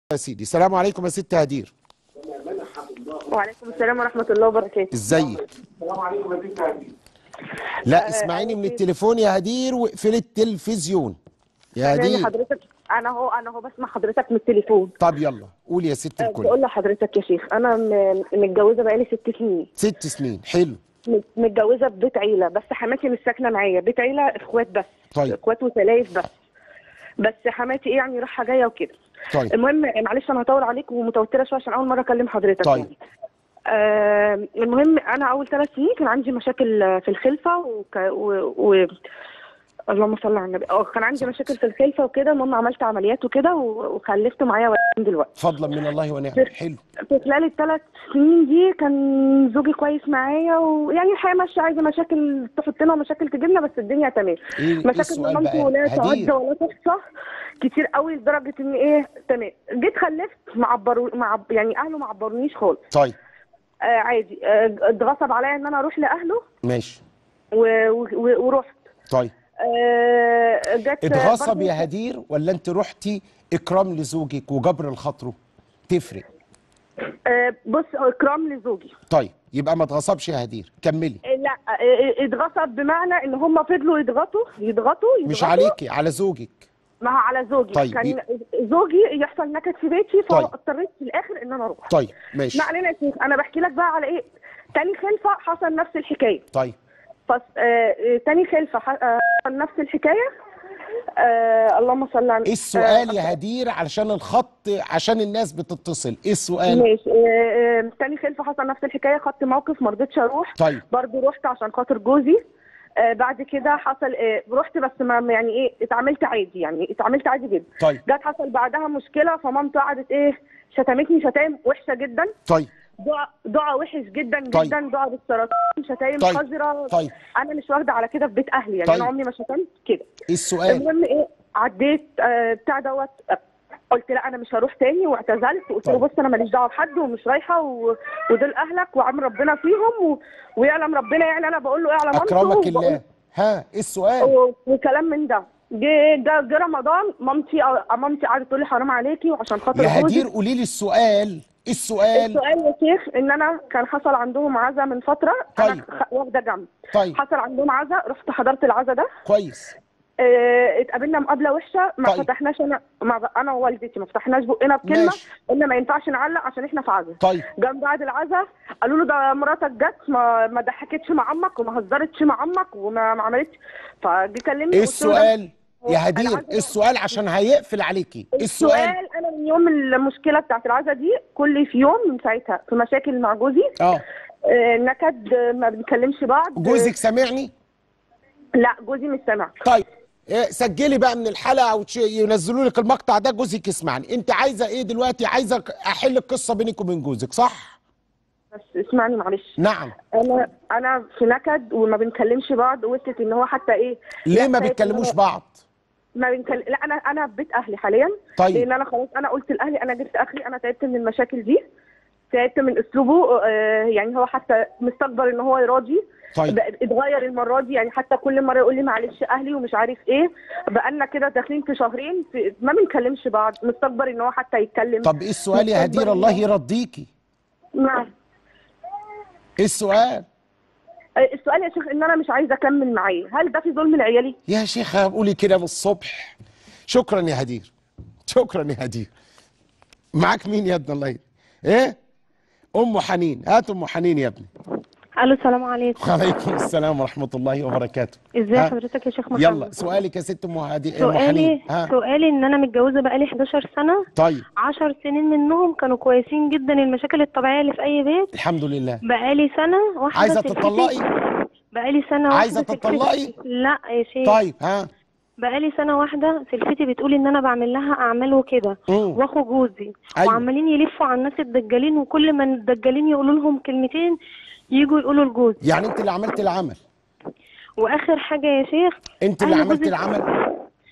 يا سيدي السلام عليكم يا ست هدير وعليكم السلام ورحمة الله وبركاته ازيك لا اسمعيني من التليفون يا هدير واقفلي التلفزيون يا يعني هدير حضرتك أنا هو أنا هو بسمع حضرتك من التليفون طب يلا قولي يا ست الكل بقول لحضرتك يا شيخ أنا م- متجوزة بقالي ست سنين ست سنين حلو مت- متجوزة في بيت عيلة بس حماتي مش ساكنة معايا بيت عيلة إخوات بس طيب. إخوات وسلايف بس بس حماتي إيه يعني رايحة جاية وكده طيب المهم معلش أنا هطول عليك ومتوترة شوية عشان أول مرة أكلم حضرتك طيب. يعني. آه المهم أنا أول ثلاث سنين كان عندي مشاكل في الخلفة وك... و... و... اللهم صل على النبي اه كان عندي مشاكل في الخلفه وكده المهم عملت عمليات وكده و- وخلفت معايا ولدين دلوقتي فضلا من الله ونعمه حلو في خلال الثلاث سنين دي كان زوجي كويس معايا ويعني الحياه ماشيه عايزه مشاكل تحط لنا مشاكل تجيبنا بس الدنيا تمام ايه إيه مشاكل السؤال مامتي بقى ولا تعد هدير ولا تحصى كتير قوي لدرجه ان ايه تمام جيت خلفت ما عبروا مع يعني اهله ما عبرونيش خالص طيب آه عادي آه، اتغصب عليا ان انا اروح لاهله ماشي و- و- ورحت طيب آه جت اتغصب برضو- يا هدير ولا انت رحتي اكرام لزوجك وجبر لخاطره تفرق آه، بص اكرام لزوجي طيب يبقى ما اتغصبش يا هدير كملي آه، لا آه، اتغصب بمعنى ان هم فضلوا يضغطوا يضغطوا يضغطوا مش عليكي على زوجك ما هو على زوجي طيب. كان زوجي يحصل نكد في بيتي طيب. فاضطريت في الاخر ان انا اروح طيب ماشي ما علينا يا شيخ انا بحكي لك بقى على ايه تاني خلفه حصل نفس الحكايه طيب فس... آه آه، تاني خلفه ح... آه، حصل نفس الحكايه آه اللهم صل على ايه السؤال يا هدير علشان الخط عشان الناس بتتصل ايه السؤال ماشي آه، آه، تاني خلفه حصل نفس الحكايه خدت موقف ما رضيتش اروح طيب برضه رحت عشان خاطر جوزي آه بعد كده حصل آه رحت بس ما يعني ايه اتعاملت عادي يعني اتعاملت عادي جدا طيب جت حصل بعدها مشكله فمامته قعدت ايه شتمتني شتايم وحشه جدا طيب دعاء دعاء وحش جدا طيب. جدا دعاء بالسرطان شتايم طيب. قذره طيب انا مش واخده على كده في بيت اهلي يعني طيب. انا عمري ما شتمت كده ايه السؤال المهم ايه عديت آه بتاع دوت آه، قلت لا انا مش هروح تاني واعتزلت وقلت له طيب. بص انا ماليش دعوه بحد ومش رايحه و... ودول اهلك وعم ربنا فيهم و... ويعلم ربنا يعني انا بقول له اعلم انت اكرمك وبقول- الله ها ايه السؤال و- وكلام من ده جه جه جه رمضان مامتي آه، مامتي قعدت تقول لي حرام عليكي وعشان خاطر يا جوزك. هدير قولي لي السؤال ايه السؤال السؤال يا شيخ ان انا كان حصل عندهم عزا من فتره طيب. انا خ- واخده جنب طيب حصل عندهم عزا رحت حضرت العزا ده كويس اه اتقابلنا مقابله وحشه ما طيب. فتحناش انا مع انا ووالدتي ما فتحناش بقنا بكلمه ماشي. قلنا ما ينفعش نعلق عشان احنا في عزا طيب جنب بعد العزا قالوا له ده مراتك جت ما ما ضحكتش مع عمك وما هزرتش مع عمك وما ما عملتش فجه كلمني ايه قلت له ده- السؤال يا أنا هدير عايزة- ايه السؤال عشان هيقفل عليكي ايه السؤال السؤال انا من يوم المشكله بتاعت العزا دي كل في يوم من ساعتها في مشاكل مع جوزي اه آه، نكد آه، ما بنكلمش بعض جوزك سامعني آه، لا جوزي مش سامع طيب إيه سجلي بقى من الحلقه او تش- ينزلوا لك المقطع ده جوزك يسمعني انت عايزه ايه دلوقتي عايزه احل القصه بينك وبين جوزك صح بس اسمعني معلش نعم انا انا في نكد وما بنكلمش بعض وقلت ان هو حتى ايه ليه لا، ما شايف بتكلموش إن هو- بعض ما بنكلم لا انا انا في بيت اهلي حاليا طيب لان انا خلاص انا قلت لاهلي انا جبت اخري انا تعبت من المشاكل دي تعبت من اسلوبه آه، يعني هو حتى مستكبر ان هو يراضي طيب بقى اتغير المره دي يعني حتى كل مره يقول لي معلش اهلي ومش عارف ايه بقالنا كده داخلين في شهرين في ما بنكلمش بعض مستكبر ان هو حتى يتكلم طب ايه السؤال يا هدير الله يرضيكي نعم ايه السؤال آه، السؤال يا شيخ ان انا مش عايزه اكمل معاه هل ده في ظلم لعيالي يا شيخة قولي كده من الصبح شكرا يا هدير شكرا يا هدير معاك مين يا ابن الله يهديك؟ ايه ام حنين هات ام حنين يا ابني الو السلام عليكم وعليكم السلام ورحمه الله وبركاته ازي ها؟ حضرتك يا شيخ محمد يلا سؤالك يا ست ام هدي- ام سؤالي حنين ها سؤالي ان انا متجوزه بقالي 11 سنه طيب 10 سنين منهم كانوا كويسين جدا المشاكل الطبيعيه اللي في اي بيت الحمد لله بقالي سنه واحده عايزه سلفتي- تطلقي بقالي سنه واحده عايزة سلفتي- تطلقي؟ لا يا شيخ طيب ها بقالي سنه واحده سلفتي بتقول ان انا بعمل لها اعمال وكده مم. واخو جوزي أيوة. وعمالين يلفوا على الناس الدجالين وكل ما الدجالين يقولوا لهم كلمتين يجوا يقولوا لجوزي يعني انت اللي عملت العمل واخر حاجه يا شيخ انت اللي أهل عملت جوزي- العمل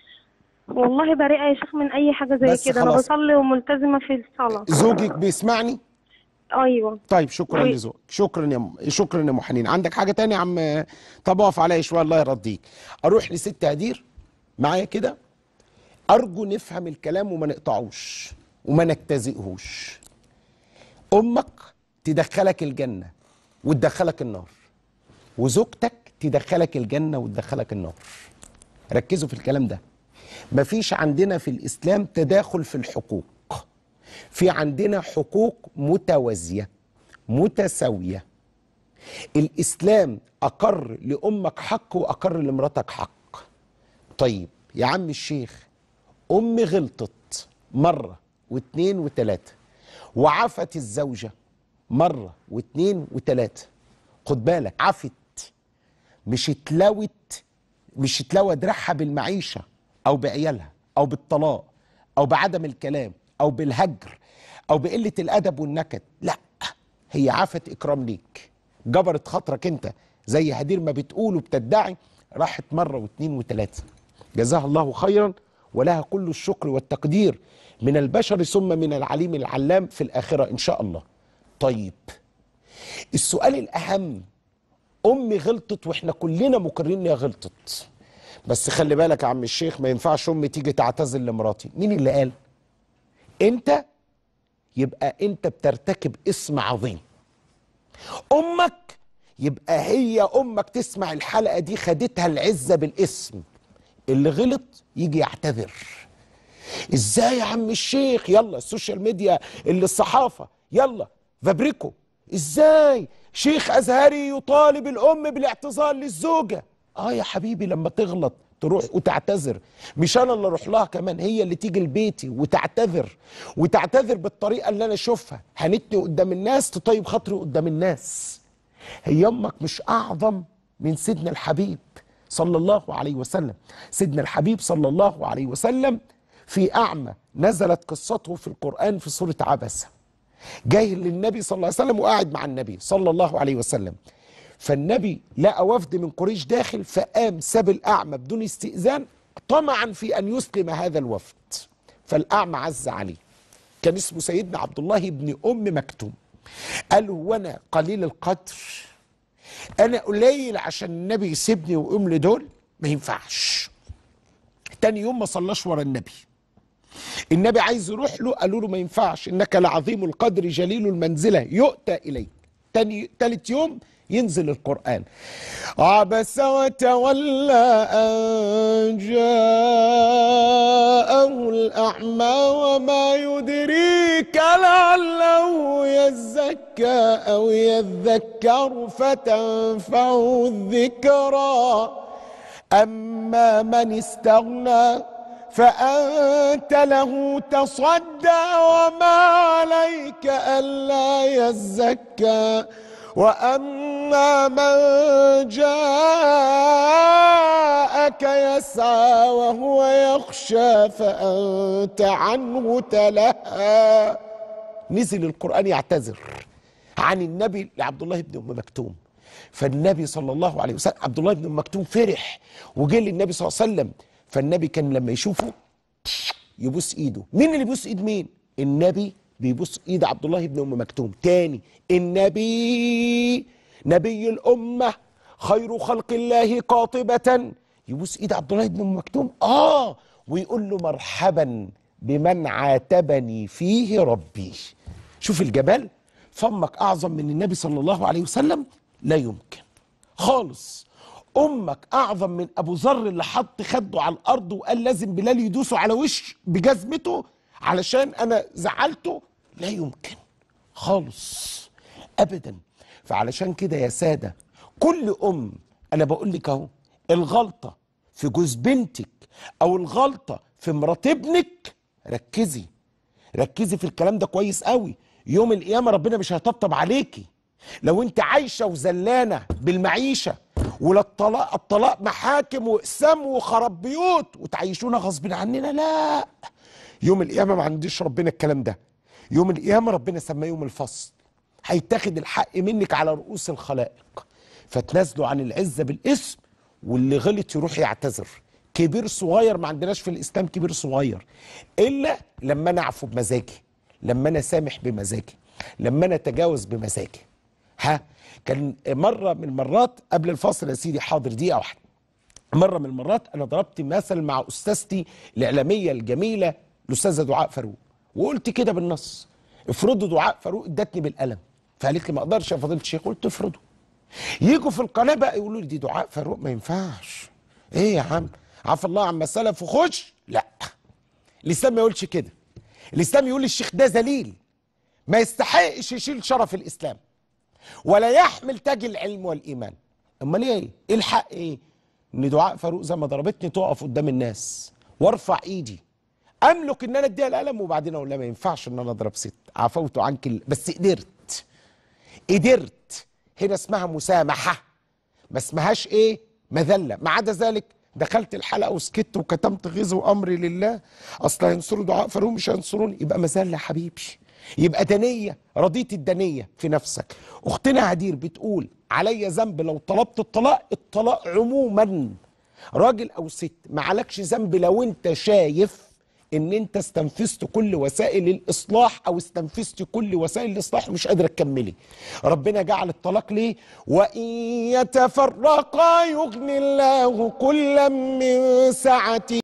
والله بريئة يا شيخ من أي حاجة زي بس كده أنا خلاص. بصلي وملتزمة في الصلاة زوجك بيسمعني أيوة طيب شكرا وي- لذوقك شكرا يا م... شكرا يا ام حنين عندك حاجه تانية يا عم طب اقف عليا شويه الله يرضيك اروح لست هدير معايا كده ارجو نفهم الكلام وما نقطعوش وما نجتزئهوش امك تدخلك الجنه وتدخلك النار وزوجتك تدخلك الجنه وتدخلك النار ركزوا في الكلام ده مفيش عندنا في الاسلام تداخل في الحقوق في عندنا حقوق متوازيه متساويه الاسلام اقر لامك حق واقر لمراتك حق طيب يا عم الشيخ امي غلطت مره واتنين وتلاته وعفت الزوجه مره واتنين وتلاته خد بالك عفت مش اتلوت مش اتلوى دراعها بالمعيشه او بعيالها او بالطلاق او بعدم الكلام او بالهجر او بقله الادب والنكد لا هي عفت اكرام ليك جبرت خاطرك انت زي هدير ما بتقول وبتدعي راحت مره واثنين وثلاثه جزاها الله خيرا ولها كل الشكر والتقدير من البشر ثم من العليم العلام في الاخره ان شاء الله طيب السؤال الاهم امي غلطت واحنا كلنا مقرين ان هي غلطت بس خلي بالك يا عم الشيخ ما ينفعش امي تيجي تعتذر لمراتي مين اللي قال انت يبقى انت بترتكب اسم عظيم امك يبقى هي امك تسمع الحلقه دي خدتها العزه بالاسم اللي غلط يجي يعتذر ازاي يا عم الشيخ يلا السوشيال ميديا اللي الصحافه يلا فابريكو ازاي شيخ ازهري يطالب الام بالاعتذار للزوجه اه يا حبيبي لما تغلط تروح وتعتذر مش انا اللي اروح لها كمان هي اللي تيجي لبيتي وتعتذر وتعتذر بالطريقه اللي انا اشوفها هنتني قدام الناس تطيب خاطري قدام الناس هي امك مش اعظم من سيدنا الحبيب صلى الله عليه وسلم سيدنا الحبيب صلى الله عليه وسلم في اعمى نزلت قصته في القران في سوره عبسه جاي للنبي صلى الله عليه وسلم وقاعد مع النبي صلى الله عليه وسلم فالنبي لقى وفد من قريش داخل فقام ساب الأعمى بدون استئذان طمعا في أن يسلم هذا الوفد فالأعمى عز عليه كان اسمه سيدنا عبد الله بن أم مكتوم قال هو أنا قليل القدر أنا قليل عشان النبي يسيبني ويقوم لدول ما ينفعش تاني يوم ما صلاش ورا النبي النبي عايز يروح له قالوا له ما ينفعش انك لعظيم القدر جليل المنزله يؤتى اليك تاني تالت يوم ينزل القرآن عبس وتولى أن جاءه الأعمى وما يدريك لعله يزكى أو يذكر فتنفعه الذكرى أما من استغنى فأنت له تصدى وما عليك ألا يزكى وأما من جاءك يسعى وهو يخشى فأنت عنه تلهى نزل القرآن يعتذر عن النبي لعبد الله بن أم مكتوم فالنبي صلى الله عليه وسلم عبد الله بن أم مكتوم فرح وجه للنبي صلى الله عليه وسلم فالنبي كان لما يشوفه يبوس ايده مين اللي بيبوس ايد مين النبي بيبوس ايد عبد الله بن ام مكتوم تاني النبي نبي الامه خير خلق الله قاطبه يبوس ايد عبد الله بن ام مكتوم اه ويقول له مرحبا بمن عاتبني فيه ربي شوف الجبال فمك اعظم من النبي صلى الله عليه وسلم لا يمكن خالص امك اعظم من ابو ذر اللي حط خده على الارض وقال لازم بلال يدوسه على وش بجزمته علشان انا زعلته لا يمكن خالص ابدا فعلشان كده يا ساده كل ام انا بقول لك اهو الغلطه في جوز بنتك او الغلطه في مرات ابنك ركزي ركزي في الكلام ده كويس قوي يوم القيامه ربنا مش هيطبطب عليكي لو انت عايشه وزلانه بالمعيشه ولا الطلاق الطلاق محاكم واقسام وخراب بيوت وتعيشونا غصب عننا لا يوم القيامه ما عنديش ربنا الكلام ده يوم القيامه ربنا سماه يوم الفصل هيتاخد الحق منك على رؤوس الخلائق فتنازلوا عن العزه بالاسم واللي غلط يروح يعتذر كبير صغير ما عندناش في الاسلام كبير صغير الا لما انا اعفو بمزاجي لما انا سامح بمزاجي لما انا اتجاوز بمزاجي ها كان مره من المرات قبل الفاصل يا سيدي حاضر دقيقه واحده مره من المرات انا ضربت مثل مع استاذتي الاعلاميه الجميله الاستاذه دعاء فاروق وقلت كده بالنص افرضوا دعاء فاروق ادتني بالقلم فقالت لي ما اقدرش يا فضيله الشيخ قلت افرضوا يجوا في القناه بقى يقولوا لي دي دعاء فاروق ما ينفعش ايه يا عم عفى الله عما سلف وخش لا الاسلام ما يقولش كده الاسلام يقول الشيخ ده ذليل ما يستحقش يشيل شرف الاسلام ولا يحمل تاج العلم والايمان امال ايه ايه الحق ايه ان دعاء فاروق زي ما ضربتني تقف قدام الناس وارفع ايدي املك ان انا اديها القلم وبعدين اقول لها ما ينفعش ان انا اضرب ست عفوت عنك ال- بس قدرت قدرت هنا اسمها مسامحه ما اسمهاش ايه مذله ما عدا ذلك دخلت الحلقه وسكت وكتمت غيظ وامري لله اصل هينصروا دعاء فاروق مش هينصروني يبقى مذله يا حبيبي يبقى دنيه رضيت الدنيه في نفسك اختنا هدير بتقول عليا ذنب لو طلبت الطلاق الطلاق عموما راجل او ست ما عليكش ذنب لو انت شايف ان انت استنفذت كل وسائل الاصلاح او استنفذت كل وسائل الاصلاح ومش قادره تكملي ربنا جعل الطلاق ليه وان يتفرقا يغني الله كلا من سعته